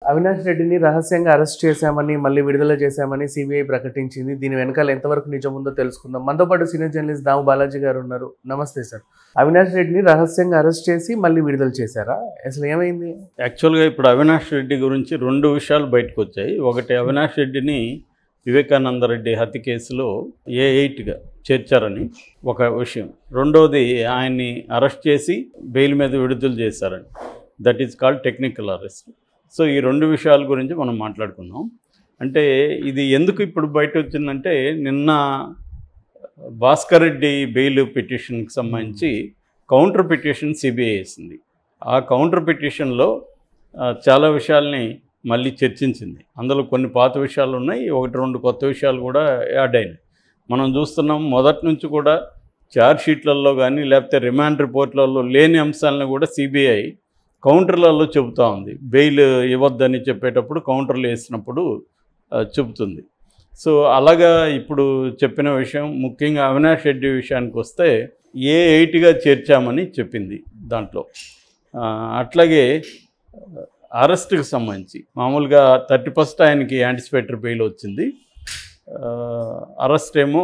అవినాష్ రెడ్డిని రహస్యంగా అరెస్ట్ చేశామని మళ్ళీ విడుదల చేశామని సిబిఐ ప్రకటించింది దీని వెనకాల ఎంతవరకు నిజం ఉందో తెలుసుకుందాం మనతో పాటు సీనియర్ జర్నలిస్ట్ దాము బాలాజీ గారు ఉన్నారు నమస్తే సార్ అవినాష్ రెడ్డిని రహస్యంగా అరెస్ట్ చేసి మళ్ళీ విడుదల చేశారా అసలు ఏమైంది యాక్చువల్గా ఇప్పుడు అవినాష్ రెడ్డి గురించి రెండు విషయాలు బయటకు వచ్చాయి ఒకటి అవినాష్ రెడ్డిని వివేకానంద రెడ్డి హత్య కేసులో ఏ ఎయిట్గా చేర్చారని ఒక విషయం రెండోది ఆయన్ని అరెస్ట్ చేసి బెయిల్ మీద విడుదల చేశారని that is called technical arrest so ఈ రెండు విషయాల గురించి మనం మాట్లాడుకుందాం అంటే ఇది ఎందుకు ఇప్పుడు బయట వచ్చిందంటే నిన్న భాస్కర్ రెడ్డి బెయిల్ పిటిషన్కి సంబంధించి కౌంటర్ పిటిషన్ సిబిఐ వేసింది ఆ కౌంటర్ పిటిషన్లో ఆ, చాలా విషయాల్ని మళ్ళీ చర్చించింది అందులో కొన్ని పాత విషయాలు ఉన్నాయి ఒకటి రెండు కొత్త విషయాలు కూడా యాడ్ అయినాయి మనం చూస్తున్నాం మొదటి నుంచి కూడా చార్జ్ షీట్లలో కానీ లేకపోతే రిమాండ్ రిపోర్ట్లలో లేని అంశాలను కూడా సిబిఐ కౌంటర్లలో చెబుతూ ఉంది బెయిల్ ఇవ్వద్దని చెప్పేటప్పుడు కౌంటర్లు వేసినప్పుడు ఆ, చెబుతుంది సో అలాగా ఇప్పుడు చెప్పిన విషయం ముఖ్యంగా అవినాష్ రెడ్డి విషయానికి వస్తే ఏ ఎయిట్గా చేర్చామని చెప్పింది దాంట్లో ఆ, అట్లాగే అరెస్ట్కి సంబంధించి మామూలుగా థర్టీ ఫస్ట్ ఆయనకి యాంటిసిపేటరీ బెయిల్ వచ్చింది ఆ, అరెస్ట్ ఏమో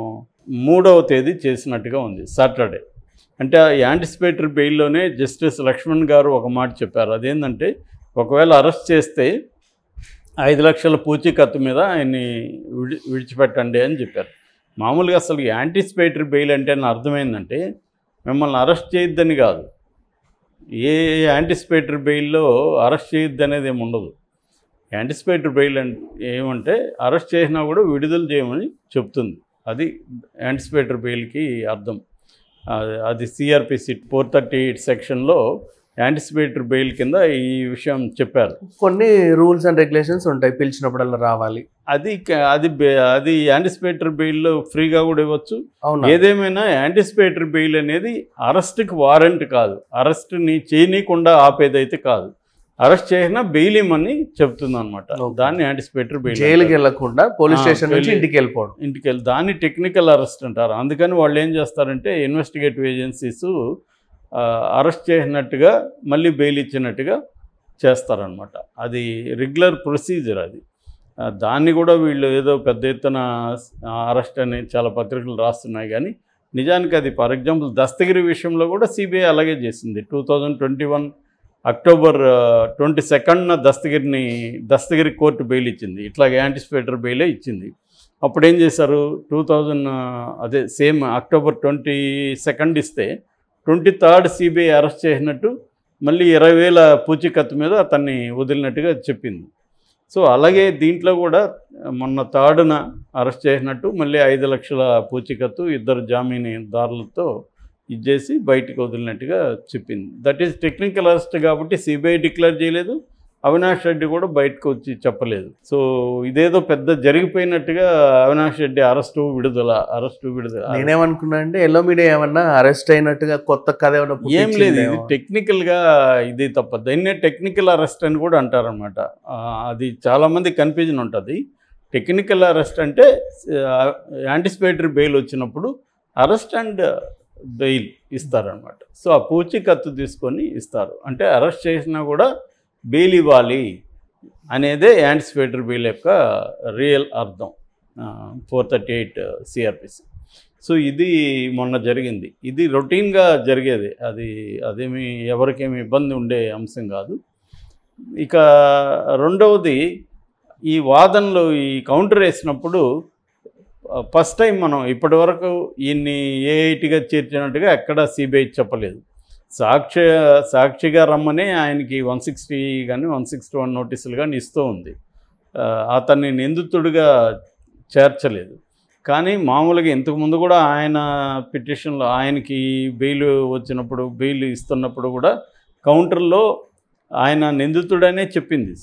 మూడవ తేదీ చేసినట్టుగా ఉంది సాటర్డే అంటే ఆ యాంటిసిపేటరీ బెయిల్లోనే జస్టిస్ లక్ష్మణ్ గారు ఒక మాట చెప్పారు అదేంటంటే ఒకవేళ అరెస్ట్ చేస్తే ఐదు లక్షల పూచీకత్తు మీద ఆయన్ని విడి విడిచిపెట్టండి అని చెప్పారు మామూలుగా అసలు యాంటిసిపేటరీ బెయిల్ అంటే నా అర్థమైందంటే మిమ్మల్ని అరెస్ట్ చేయొద్దని కాదు ఏ యాంటిసిపేటరీ బెయిల్లో అరెస్ట్ చేయొద్దు అనేది ఏమి ఉండదు యాంటిసిపేటరీ బెయిల్ అంటే ఏమంటే అరెస్ట్ చేసినా కూడా విడుదల చేయమని చెప్తుంది అది యాంటిసిపేటరీ బెయిల్కి అర్థం అది- అది సిఆర్పిసి ఫోర్ థర్టీ ఎయిట్ సెక్షన్లో యాంటిసిపేటరీ బెయిల్ కింద ఈ విషయం చెప్పారు కొన్ని రూల్స్ అండ్ రెగ్యులేషన్స్ ఉంటాయి పిలిచినప్పుడల్లా రావాలి అది క- అది బె- అది యాంటిసిపేటరీ బెయిల్లో ఫ్రీగా కూడా ఇవ్వచ్చు అవునా ఏదేమైనా యాంటిసిపేటరీ బెయిల్ అనేది అరెస్ట్కి వారెంట్ కాదు అరెస్ట్ని చేయనీయకుండా ఆపేదైతే కాదు అరెస్ట్ చేసినా బెయిల్ ఇమ్మని చెప్తుంది అనమాట Okay. దాన్ని యాంటిసిపేటరీ బెయిల్ జైలుకి వెళ్ళకుండా పోలీస్ ఆ, స్టేషన్ నుంచి వెళ్ళి- ఇంటికి వెళ్ళిపోవడం ఇంటికి వెళ్ళి దాన్ని టెక్నికల్ అరెస్ట్ అంటారు అందుకని వాళ్ళు ఏం చేస్తారంటే ఇన్వెస్టిగేటివ్ ఏజెన్సీస్ అరెస్ట్ చేసినట్టుగా మళ్ళీ బెయిల్ ఇచ్చినట్టుగా చేస్తారనమాట అది రెగ్యులర్ ప్రొసీజర్ అది ఆ, దాన్ని కూడా వీళ్ళు ఏదో పెద్ద ఎత్తున అరెస్ట్ అని చాలా పత్రికలు రాస్తున్నాయి కానీ నిజానికి అది ఫర్ ఎగ్జాంపుల్ దస్తగిరి విషయంలో కూడా సిబిఐ అలాగే చేసింది two thousand twenty one October twenty సెకండ్న దస్తగిరిని దస్తగిరి కోర్టు బెయిల్ ఇచ్చింది ఇట్లాగే యాంటిసిపేటర్ బెయిలే ఇచ్చింది అప్పుడు ఏం చేశారు టూ థౌజండ్ అదే సేమ్ అక్టోబర్ ట్వంటీ సెకండ్ ఇస్తే ట్వంటీ థర్డ్ సిబిఐ అరెస్ట్ చేసినట్టు మళ్ళీ ఇరవై వేల పూచీకత్తు మీద అతన్ని వదిలినట్టుగా చెప్పింది సో అలాగే దీంట్లో కూడా మొన్న థర్డ్న అరెస్ట్ చేసినట్టు మళ్ళీ ఐదు లక్షల పూచీకత్తు ఇద్దరు జామీనుదారులతో ఇచ్చేసి బయటకు వదిలినట్టుగా చెప్పింది దట్ ఈస్ టెక్నికల్ అరెస్ట్ కాబట్టి సిబిఐ డిక్లేర్ చేయలేదు అవినాష్ రెడ్డి కూడా బయటకు వచ్చి చెప్పలేదు సో ఇదేదో పెద్ద జరిగిపోయినట్టుగా అవినాష్ రెడ్డి అరెస్టు విడుదల అరెస్టు విడుదల నేనేమనుకున్నా అంటే ఎల్లో మీడియా ఏమన్నా అరెస్ట్ అయినట్టుగా కొత్త కథ ఏమన్నా ఏం లేదు ఇది పుట్టించిందేమో. టెక్నికల్గా ఇది తప్ప దాన్నే టెక్నికల్ అరెస్ట్ అని కూడా అంటారనమాట అది చాలామంది కన్ఫ్యూజన్ ఉంటుంది టెక్నికల్ అరెస్ట్ అంటే యాంటిసిపేటరీ బెయిల్ వచ్చినప్పుడు అరెస్ట్ అండ్ బెయిల్ ఇస్తారనమాట సో ఆ పూచీకత్తు తీసుకొని ఇస్తారు అంటే అరెస్ట్ చేసినా కూడా బెయిల్ ఇవ్వాలి అనేదే యాంటిసిపేటరీ బెయిల్ యొక్క రియల్ అర్థం four thirty eight CrPC so ఇది మొన్న జరిగింది ఇది రొటీన్గా జరిగేది అది అదేమి ఎవరికేమి ఇబ్బంది ఉండే అంశం కాదు ఇక రెండవది ఈ వాదనలు ఈ కౌంటర్ వేసినప్పుడు ఫస్ట్ టైం మనం ఇప్పటి వరకు ఈయన్ని ఏ ఐటీగా చేర్చినట్టుగా ఎక్కడ సిబిఐ చెప్పలేదు సాక్షి సాక్షిగా రమ్మని ఆయనకి వన్ సిక్స్టీ కానీ వన్ సిక్స్టీ వన్ నోటీసులు కానీ ఇస్తూ ఉంది ఆ, అతన్ని నిందితుడిగా చేర్చలేదు కానీ మామూలుగా ఇంతకుముందు కూడా ఆయన పిటిషన్లో ఆయనకి బెయిల్ వచ్చినప్పుడు బెయిల్ ఇస్తున్నప్పుడు కూడా కౌంటర్లో ఆయన నిందితుడనే చెప్పింది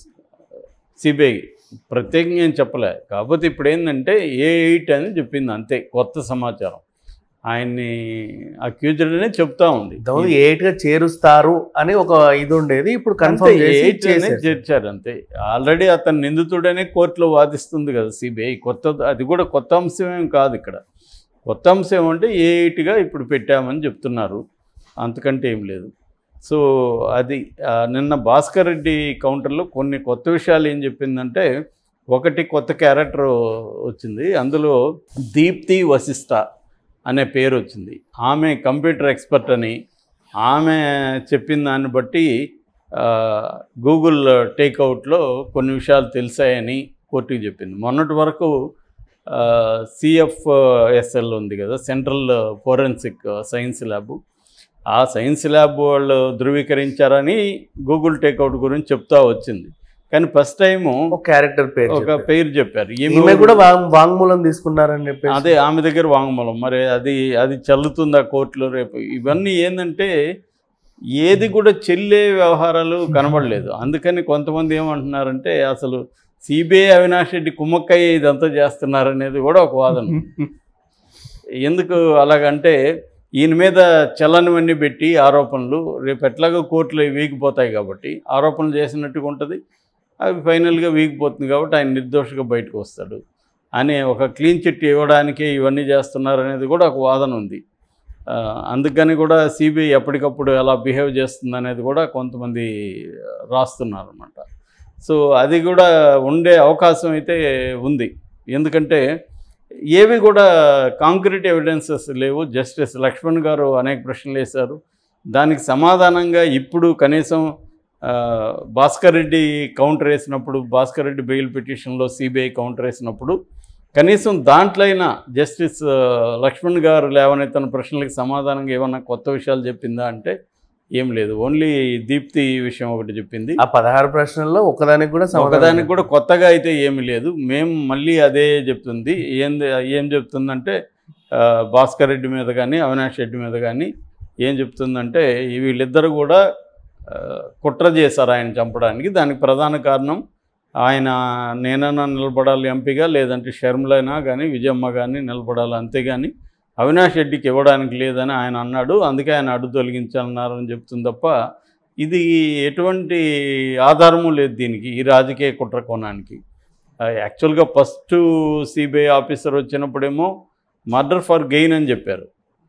సిబిఐ ప్రత్యేకంగా ఏం చెప్పలే కాకపోతే ఇప్పుడు ఏంటంటే ఏ ఎయిట్ అని చెప్పింది అంతే కొత్త సమాచారం ఆయన్ని అక్యూజ్డ్ అనే చెప్తా ఉంది ఇంతకుముందు ఎయిట్ గా చేరుస్తారు అని ఒక ఇది ఉండేది ఇప్పుడు అంతే కన్ఫర్మ్ చేసి ఎయిట్ అనే చేసేసారు. చేర్చారు అంతే ఆల్రెడీ అతను నిందితుడనే కోర్టులో వాదిస్తుంది కదా సిబిఐ కొత్త అది కూడా కొత్త అంశం ఏం కాదు ఇక్కడ కొత్త అంశం ఏమంటే ఏ ఎయిట్గా ఇప్పుడు పెట్టామని చెప్తున్నారు అంతకంటే ఏం లేదు సో అది ఆ, నిన్న భాస్కర్ రెడ్డి కౌంటర్లో కొన్ని కొత్త విషయాలు ఏం చెప్పిందంటే ఒకటి కొత్త క్యారెక్టర్ వచ్చింది అందులో దీప్తి వశిష్ట అనే పేరు వచ్చింది ఆమె కంప్యూటర్ ఎక్స్పర్ట్ అని ఆమె చెప్పిన దాన్ని బట్టి ఆ, గూగుల్ టేక్అవుట్లో కొన్ని విషయాలు తెలిసాయని కోర్టుకి చెప్పింది మొన్నటి వరకు సిఎఫ్ఎస్ఎల్ ఉంది కదా సెంట్రల్ ఫోరెన్సిక్ సైన్స్ ల్యాబ్ ఆ సైన్స్ ల్యాబ్ వాళ్ళు ధృవీకరించారని గూగుల్ టేక్అవుట్ గురించి చెప్తా వచ్చింది కానీ ఫస్ట్ టైము ఒక క్యారెక్టర్ పేరు ఒక చెప్పారు. పేరు చెప్పారు ఈమె ఈమె కూడా వాంగ్- వాంగ్మూలం తీసుకున్నారని చెప్పేసి అదే ఆమె దగ్గర వాంగ్మూలం మరి అది అది చల్లుతుందా కోర్టులో రేపు ఇవన్నీ ఏంటంటే ఏది కూడా చెల్లే వ్యవహారాలు కనబడలేదు అందుకని కొంతమంది ఏమంటున్నారంటే అసలు సిబిఐ అవినాష్ రెడ్డి కుమ్మక్కయ్య ఇదంతా చేస్తున్నారనేది కూడా ఒక వాదన ఎందుకు అలాగంటే ఈయన మీద చలనవన్నీ పెట్టి ఆరోపణలు రేపు ఎట్లాగో కోర్టులో ఇవి వీగిపోతాయి కాబట్టి ఆరోపణలు చేసినట్టుగా ఉంటుంది అవి ఫైనల్గా వీగిపోతుంది కాబట్టి ఆయన నిర్దోషిగా బయటకు వస్తాడు అనే ఒక క్లీన్ చిట్ ఇవ్వడానికే ఇవన్నీ చేస్తున్నారు అనేది కూడా ఒక వాదన ఉంది ఆ, అందుకని కూడా సిబిఐ ఎప్పటికప్పుడు ఎలా బిహేవ్ చేస్తుంది అనేది కూడా కొంతమంది రాస్తున్నారు అనమాట సో అది కూడా ఉండే అవకాశం అయితే ఉంది ఎందుకంటే ఏవి కూడా కాంక్రీట్ ఎవిడెన్సెస్ లేవు జస్టిస్ లక్ష్మణ్ గారు అనేక ప్రశ్నలు వేశారు దానికి సమాధానంగా ఇప్పుడు కనీసం ఆ, భాస్కర్ రెడ్డి కౌంటర్ వేసినప్పుడు భాస్కర్ రెడ్డి బెయిల్ పిటిషన్లో సిబిఐ కౌంటర్ వేసినప్పుడు కనీసం దాంట్లో అయినా జస్టిస్ ఆ, లక్ష్మణ్ గారు లేవనెత్తిన ప్రశ్నలకు సమాధానంగా ఏమన్నా కొత్త విషయాలు చెప్పిందా అంటే ఏం లేదు ఓన్లీ దీప్తి విషయం ఒకటి చెప్పింది ఆ పదహారు ప్రశ్నల్లో ఒకదానికి కూడా సమాధానం ఒకదానికి కూడా కొత్తగా అయితే ఏమీ లేదు మేము మళ్ళీ అదే చెప్తుంది ఏం ఏం చెప్తుందంటే ఆ, భాస్కర్ రెడ్డి మీద కానీ అవినాష్ రెడ్డి మీద కానీ ఏం చెప్తుందంటే ఈ వీళ్ళిద్దరు కూడా ఆ, కుట్ర చేశారు ఆయన చంపడానికి దానికి ప్రధాన కారణం ఆయన నేనైనా నిలబడాలి ఎంపీగా లేదంటే షర్మిలైనా కానీ విజయమ్మ కానీ నిలబడాలి అంతేగాని అవినాష్ రెడ్డికి ఇవ్వడానికి లేదని ఆయన అన్నాడు అందుకే ఆయన అడ్డు తొలగించాలన్నారని చెప్తుంది తప్ప ఇది ఎటువంటి ఆధారము లేదు దీనికి ఈ రాజకీయ కుట్ర కోణానికి ఆ, యాక్చువల్గా ఫస్ట్ సిబిఐ ఆఫీసర్ వచ్చినప్పుడేమో మర్డర్ ఫర్ గెయిన్ అని చెప్పారు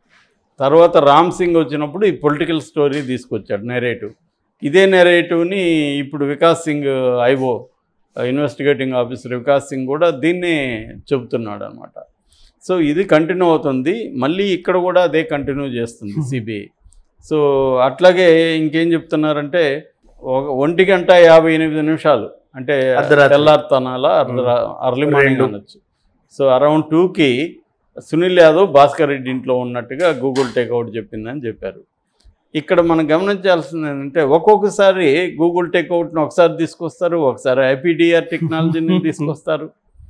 తర్వాత రామ్ సింగ్ వచ్చినప్పుడు ఈ పొలిటికల్ స్టోరీ తీసుకొచ్చాడు నెరేటివ్ ఇదే నెరేటివ్ని ఇప్పుడు Vikas Singh IO investigating officer Vikas Singh కూడా దీన్నే చెబుతున్నాడు అనమాట సో ఇది కంటిన్యూ అవుతుంది మళ్ళీ ఇక్కడ కూడా అదే కంటిన్యూ చేస్తుంది సిబిఐ సో అట్లాగే ఇంకేం చెప్తున్నారంటే ఒక ఒంటి గంట యాభై ఎనిమిది నిమిషాలు అంటే అర్ధరాత్రి. తెల్లారుతనాల అర్ధరా అర్లీ మార్నింగ్ రెండు. అనొచ్చు సో అరౌండ్ టూకి సునీల్ యాదవ్ భాస్కర్ రెడ్డి ఇంట్లో ఉన్నట్టుగా గూగుల్ టేక్అవుట్ చెప్పిందని చెప్పారు ఇక్కడ మనం గమనించాల్సింది ఏంటంటే ఒక్కొక్కసారి గూగుల్ టేక్అవుట్ని ఒకసారి తీసుకొస్తారు ఒకసారి ఐపీడిఆర్ టెక్నాలజీని తీసుకొస్తారు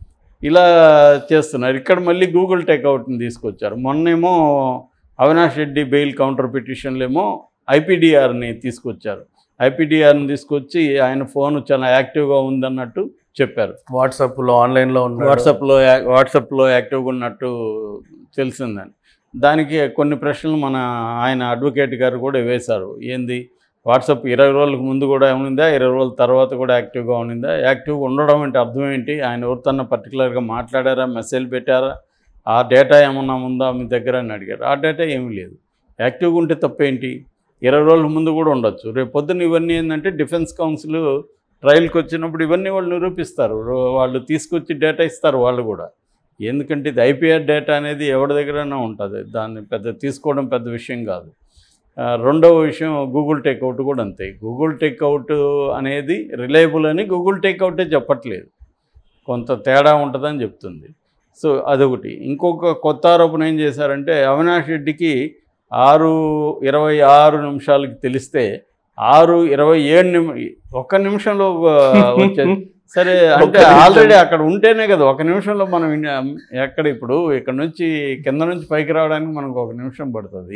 ఇలా చేస్తున్నారు ఇక్కడ మళ్ళీ గూగుల్ టేక్అవుట్ని తీసుకొచ్చారు మొన్నేమో అవినాష్ రెడ్డి బెయిల్ కౌంటర్ పిటిషన్లేమో ఐపీడిఆర్ని తీసుకొచ్చారు ఐపీడిఆర్ని తీసుకొచ్చి ఆయన ఫోన్ చాలా యాక్టివ్గా ఉందన్నట్టు చెప్పారు వాట్సాప్ లో ఆన్లైన్ లో ఉన్న వాట్సాప్లో యా- వాట్సాప్లో యాక్టివ్గా ఉన్నట్టు తెలిసిందని దానికి కొన్ని ప్రశ్నలు మన ఆయన అడ్వకేట్ గారు కూడా వేశారు ఏంది వాట్సాప్ ఇరవై రోజులకు ముందు కూడా ఉండిందా ఇరవై రోజుల తర్వాత కూడా యాక్టివ్గా ఉండిందా యాక్టివ్గా ఉండడం అంటే అర్థం ఏంటి ఆయన ఎవరితోన్నా పర్టికులర్గా మాట్లాడారా మెసేజ్ పెట్టారా ఆ డేటా ఏమన్నా ఉందా మీ దగ్గర అని అడిగారు ఆ డేటా ఏమీ లేదు యాక్టివ్గా ఉంటే తప్పేంటి ఇరవై రోజుల ముందు కూడా ఉండొచ్చు రేపు పొద్దున్న ఇవన్నీ ఏంటంటే డిఫెన్స్ కౌన్సిల్ ట్రయల్కి వచ్చినప్పుడు ఇవన్నీ వాళ్ళు నిరూపిస్తారు రో- వాళ్ళు తీసుకొచ్చి డేటా ఇస్తారు వాళ్ళు కూడా ఎందుకంటే ఇది ఐపీఆర్ డేటా అనేది ఎవరి దగ్గరైనా ఉంటుంది దాన్ని పెద్ద తీసుకోవడం పెద్ద విషయం కాదు ఆ, రెండవ విషయం గూగుల్ టేక్అవుట్ కూడా అంతే గూగుల్ టేక్అవుట్ అనేది రిలయబుల్ అని గూగుల్ టేక్అవుటే చెప్పట్లేదు కొంత తేడా ఉంటుందని చెప్తుంది సో అదొకటి ఇంకొక కొత్త ఆరోపణ ఏం చేశారంటే అవినాష్ రెడ్డికి ఆరు ఇరవై ఆరు నిమిషాలకి తెలిస్తే ఆరు ఇరవై ఏడు నిమి ఒక్క నిమిషంలో ఆ, వచ్చేది సరే అంటే ఒక్క నిమిషం. ఆల్రెడీ అక్కడ ఉంటేనే కదా ఒక నిమిషంలో మనం ఇన్- ఎక్కడ ఇప్పుడు ఇక్కడ నుంచి కింద నుంచి పైకి రావడానికి మనకు ఒక నిమిషం పడుతుంది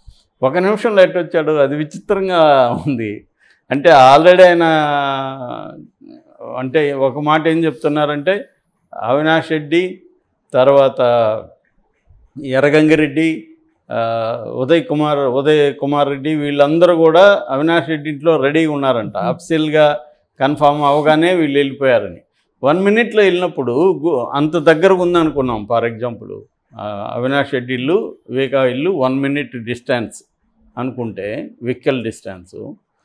ఒక నిమిషంలో ఎట్టు వచ్చాడు అది విచిత్రంగా ఉంది అంటే ఆల్రెడీ ఆయన అంటే ఒక మాట ఏం చెప్తున్నారంటే అవినాష్ రెడ్డి తర్వాత ఎర్రగంగిరెడ్డి ఆ, ఉదయ్ కుమార్ ఉదయ్ కుమార్ రెడ్డి వీళ్ళందరూ కూడా అవినాష్ రెడ్డి ఇంట్లో రెడీగా ఉన్నారంట అఫ్సిల్గా కన్ఫామ్ అవగానే వీళ్ళు వెళ్ళిపోయారని వన్ మినిట్లో వెళ్ళినప్పుడు గు- అంత దగ్గరకు ఉందనుకున్నాం ఫర్ ఎగ్జాంపుల్ అవినాష్ రెడ్డి ఇల్లు వివేకా ఇల్లు వన్ మినిట్ డిస్టెన్స్ అనుకుంటే వెహికల్ డిస్టెన్సు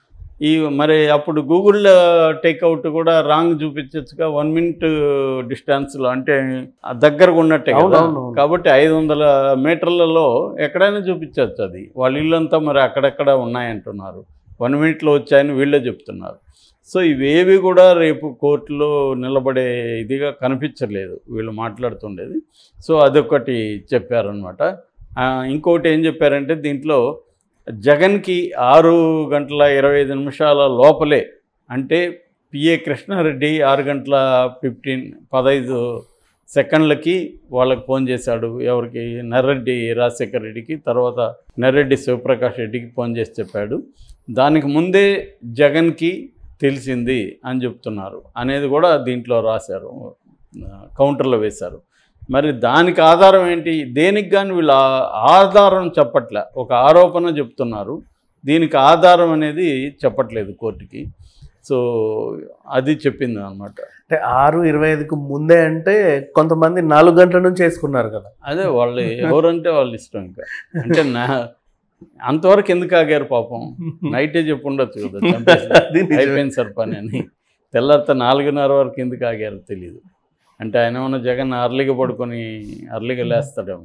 ఈ మరి అప్పుడు గూగుల్ టేక్అవుట్ కూడా రాంగ్ చూపించచ్చుగా వన్ మినిట్ డిస్టెన్స్లో అంటే ఆ దగ్గరగా ఉన్నట్టే కదా అవునవును. కాబట్టి ఐదు వందల మీటర్లలో ఎక్కడైనా చూపించవచ్చు అది వాళ్ళ ఇల్లంతా మరి అక్కడెక్కడ ఉన్నాయంటున్నారు వన్ మినిట్లో వచ్చాయని వీళ్ళే చెప్తున్నారు సో ఇవేవి కూడా రేపు కోర్టులో నిలబడే ఇదిగా కనిపించలేదు వీళ్ళు మాట్లాడుతుండేది సో అదొకటి చెప్పారనమాట ఇంకోటి ఏం చెప్పారంటే దీంట్లో జగన్కి ఆరు గంటల ఇరవై ఐదు నిమిషాల లోపలే అంటే పిఏ కృష్ణారెడ్డి ఆరు గంటల ఫిఫ్టీన్ పదహైదు సెకండ్లకి వాళ్ళకి ఫోన్ చేశాడు ఎవరికి నర్రెడ్డి రాజశేఖర్ రెడ్డికి తర్వాత నర్రెడ్డి శివప్రకాష్ రెడ్డికి ఫోన్ చేసి చెప్పాడు దానికి ముందే జగన్కి తెలిసింది అని చెప్తున్నారు అనేది కూడా దీంట్లో రాశారు కౌంటర్లో వేశారు మరి దానికి ఆధారం ఏంటి దేనికి కానీ వీళ్ళు ఆ- ఆధారం చెప్పట్లే ఒక ఆరోపణ చెప్తున్నారు దీనికి ఆధారం అనేది చెప్పట్లేదు కోర్టుకి సో అది చెప్పింది అనమాట అంటే ఆరు ఇరవై ఐదుకు ముందే అంటే కొంతమంది నాలుగు గంటల నుంచి వేసుకున్నారు కదా అదే వాళ్ళు ఎవరంటే వాళ్ళ ఇష్టం ఇంకా అంటే నా అంతవరకు ఎందుకు ఆగారు పాపం నైటే చెప్పు ఉండొచ్చు కదా చంపేసి. అది నిజమే. అయిపోయింది సార్ పని అని తెల్లారితే నాలుగున్నర వరకు ఎందుకు ఆగారు తెలియదు అంటే ఆయన ఏమన్నా జగన్ అర్లీగా పడుకొని అర్లీగా లేస్తాడేమో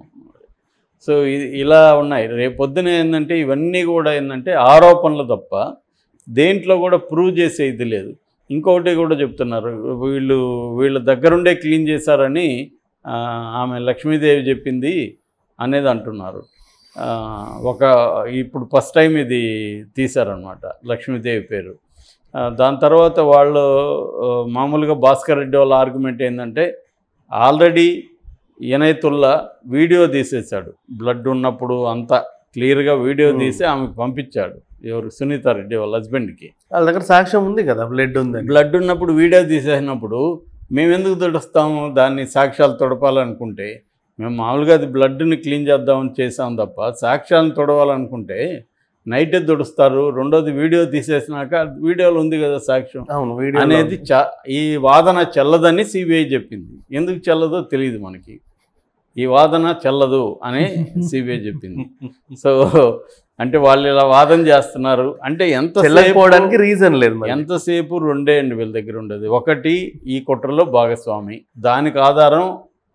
సో ఇది ఇలా ఉన్నాయి రేపు పొద్దున ఏంటంటే ఇవన్నీ కూడా ఏంటంటే ఆరోపణలు తప్ప దేంట్లో కూడా ప్రూవ్ చేసే ఇది లేదు ఇంకొకటి కూడా చెప్తున్నారు వీళ్ళు వీళ్ళ దగ్గరుండే క్లీన్ చేశారని ఆ, ఆమె లక్ష్మీదేవి చెప్పింది అనేది అంటున్నారు ఆ, ఒక ఇప్పుడు ఫస్ట్ టైం ఇది తీశారనమాట లక్ష్మీదేవి పేరు ఆ, దాని తర్వాత వాళ్ళు ఆ, మామూలుగా భాస్కర్ రెడ్డి వాళ్ళ ఆర్గ్యుమెంట్ ఏంటంటే ఆల్రెడీ ఎనైతుల్లా వీడియో తీసేశాడు బ్లడ్ ఉన్నప్పుడు అంతా క్లియర్గా వీడియో Hmm. తీసి ఆమెకు పంపించాడు ఎవరు సునీత రెడ్డి వాళ్ళ హస్బెండ్కి వాళ్ళ దగ్గర సాక్ష్యం ఉంది కదా బ్లడ్ ఉందని బ్లడ్ ఉన్నప్పుడు వీడియో తీసేసినప్పుడు మేము ఎందుకు తుడుస్తాము దాన్ని సాక్ష్యాలు తొడపాలనుకుంటే మేము మామూలుగా అది బ్లడ్ని క్లీన్ చేద్దామని చేసాం తప్ప సాక్ష్యాలను తొడవాలనుకుంటే నైటే తుడుస్తారు రెండోది వీడియో తీసేసినాక వీడియోలో ఉంది కదా సాక్ష్యం అవును వీడియో అనేది చ ఈ వాదన చెల్లదని సిబిఐ చెప్పింది ఎందుకు చెల్లదో తెలియదు మనకి ఈ వాదన చెల్లదు అని సిబిఐ చెప్పింది సో అంటే వాళ్ళు ఇలా వాదన చేస్తున్నారు అంటే ఎంత చెల్లకపోవడానికి రీజన్ లేదు మరి ఎంతసేపు రెండే అండి వీళ్ళ దగ్గర ఉండేది ఒకటి ఈ కుట్రలో భాగస్వామి దానికి ఆధారం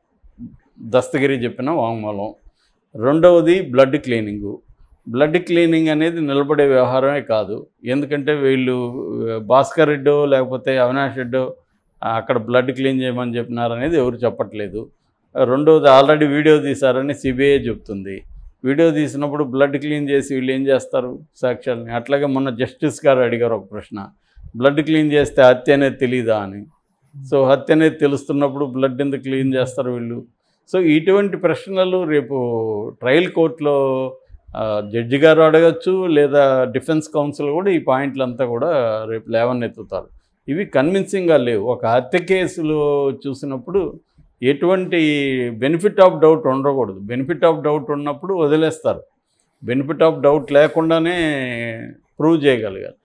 దస్తగిరి చెప్పిన వాంగ్మూలం రెండవది బ్లడ్ క్లీనింగు బ్లడ్ క్లీనింగ్ అనేది నిలబడే వ్యవహారమే కాదు ఎందుకంటే వీళ్ళు ఆ, భాస్కర్ రెడ్డో లేకపోతే అవినాష్ రెడ్డో ఆ, అక్కడ బ్లడ్ క్లీన్ చేయమని చెప్పినారు అనేది ఎవరు చెప్పట్లేదు రెండవది ఆల్రెడీ వీడియో తీశారని సిబిఐ చెప్తుంది వీడియో తీసినప్పుడు బ్లడ్ క్లీన్ చేసి వీళ్ళు ఏం చేస్తారు సాక్ష్యాలని అట్లాగే మొన్న జస్టిస్ గారు అడిగారు ఒక ప్రశ్న బ్లడ్ క్లీన్ చేస్తే హత్య అనేది తెలీదా అని సో హత్య అనేది తెలుస్తున్నప్పుడు బ్లడ్ ఎందుకు క్లీన్ చేస్తారు వీళ్ళు సో ఇటువంటి ప్రశ్నలు రేపు ట్రయల్ కోర్టులో ఆ, జడ్జి గారు అడగచ్చు లేదా డిఫెన్స్ కౌన్సిల్ కూడా ఈ పాయింట్లంతా కూడా రేపు లేవనెత్తుతారు ఇవి కన్విన్సింగ్గా లేవు ఒక హత్య కేసులో చూసినప్పుడు ఎటువంటి బెనిఫిట్ ఆఫ్ డౌట్ ఉండకూడదు బెనిఫిట్ ఆఫ్ డౌట్ ఉన్నప్పుడు వదిలేస్తారు బెనిఫిట్ ఆఫ్ డౌట్ లేకుండానే ప్రూవ్ చేయగలిగారు